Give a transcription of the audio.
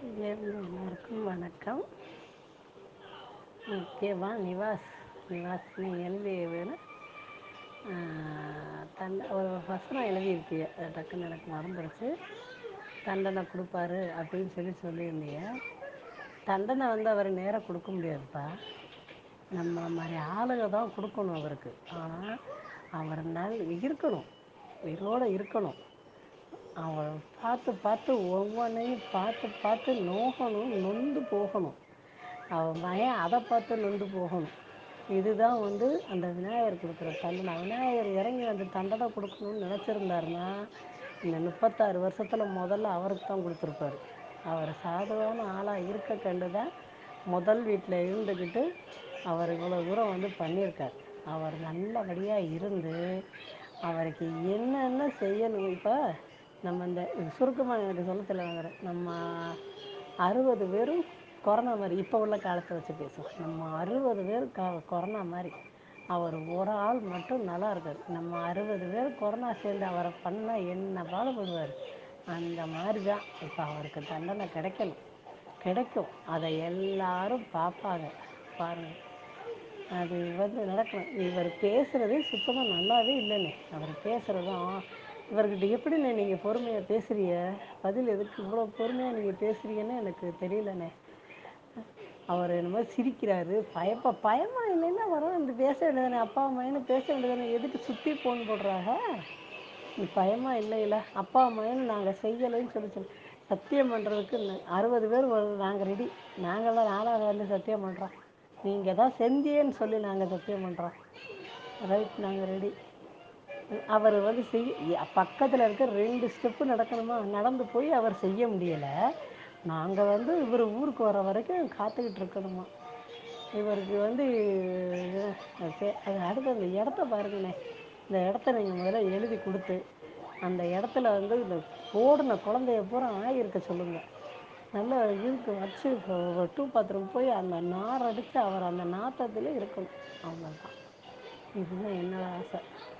எல்லாருக்கும் வணக்கம் முக்கியமா நிவாஸ் நிவாஸ் நீ எழுதியதுன்னு தன் ஒரு வசனம் எழுதியிருக்கிய அது டக்குன்னு எனக்கு மறந்துருச்சு தண்டனை கொடுப்பாரு அப்படின்னு சொல்லி சொல்லியிருந்தீங்க தண்டனை வந்து அவர் நேராக கொடுக்க முடியாதுப்பா நம்ம மாதிரி ஆளுக தான் கொடுக்கணும் அவருக்கு ஆனால் அவர் நல் இருக்கணும் உயிரோடு இருக்கணும் அவரை பார்த்து பார்த்து ஒவ்வொன்றையும் பார்த்து பார்த்து நோகணும் நொந்து போகணும் அவன் மகன் அதை பார்த்து நொந்து போகணும் இதுதான் வந்து அந்த விநாயகர் கொடுக்குற தண்டனை விநாயகர் இறங்கி வந்து தண்டனை கொடுக்கணும்னு நினச்சிருந்தாருன்னா இந்த முப்பத்தாறு வருஷத்தில் முதல்ல அவருக்கு தான் கொடுத்துருப்பாரு அவர் சாதுவான ஆளாக இருக்க கண்டு தான் முதல் வீட்டில் இருந்துக்கிட்டு அவர் இவ்வளோ தூரம் வந்து பண்ணியிருக்கார் அவர் நல்லபடியாக இருந்து அவருக்கு என்னென்ன செய்யணும் இப்போ நம்ம இந்த சுருக்கமாக எனக்கு சொல்ல தெரியல நம்ம அறுபது பேரும் கொரோனா மாதிரி இப்போ உள்ள காலத்தை வச்சு பேசுவோம் நம்ம அறுபது பேர் க கொரோனா மாதிரி அவர் ஒரு ஆள் மட்டும் நல்லா இருக்கார் நம்ம அறுபது பேர் கொரோனா சேர்ந்து அவரை பண்ணால் என்ன பாடுபடுவார் அந்த மாதிரி தான் இப்போ அவருக்கு தண்டனை கிடைக்கணும் கிடைக்கும் அதை எல்லாரும் பார்ப்பாங்க பாருங்கள் அது வந்து நடக்கணும் இவர் பேசுகிறதே சுத்தமாக நல்லாவே இல்லைண்ணே அவர் பேசுகிறதும் இவர்கிட்ட எப்படிண்ணே நீங்கள் பொறுமையாக பேசுறிய பதில் எதுக்கு இவ்வளோ பொறுமையாக நீங்கள் பேசுறீங்கன்னு எனக்கு தெரியலண்ணே அவர் என்னமோ சிரிக்கிறாரு பயப்பா பயமா இல்லைன்னா வரும் இந்த பேச வேண்டியதானே அப்பா அம்மான்னு பேச வேண்டியதானே எதுக்கு சுற்றி ஃபோன் போடுறாங்க நீ பயமா இல்லைல்ல அப்பா அம்மான்னு நாங்கள் செய்யலைன்னு சொல்லி சொல்லி சத்தியம் பண்ணுறதுக்கு அறுபது பேர் நாங்கள் ரெடி நாங்கள்லாம் நாலாவது வந்து சத்தியம் பண்ணுறோம் நீங்கள் தான் செஞ்சேன்னு சொல்லி நாங்கள் சத்தியம் பண்ணுறோம் ரைட் நாங்கள் ரெடி அவர் வந்து செய் பக்கத்தில் இருக்க ரெண்டு ஸ்டெப்பு நடக்கணுமா நடந்து போய் அவர் செய்ய முடியலை நாங்கள் வந்து இவர் ஊருக்கு வர வரைக்கும் காத்துக்கிட்டு இருக்கணுமா இவருக்கு வந்து அது அடுத்து அந்த இடத்த பாருங்கண்ணே இந்த இடத்த நீங்கள் முதல்ல எழுதி கொடுத்து அந்த இடத்துல வந்து இந்த ஓடின குழந்தைய பூரா ஆகியிருக்க சொல்லுங்கள் நல்லா இருக்கு வச்சு டூ பாத்ரூம் போய் அந்த நார் அடித்து அவர் அந்த நாற்றத்தில் இருக்கணும் அவ்வளோதான் இதுதான் என்னோட ஆசை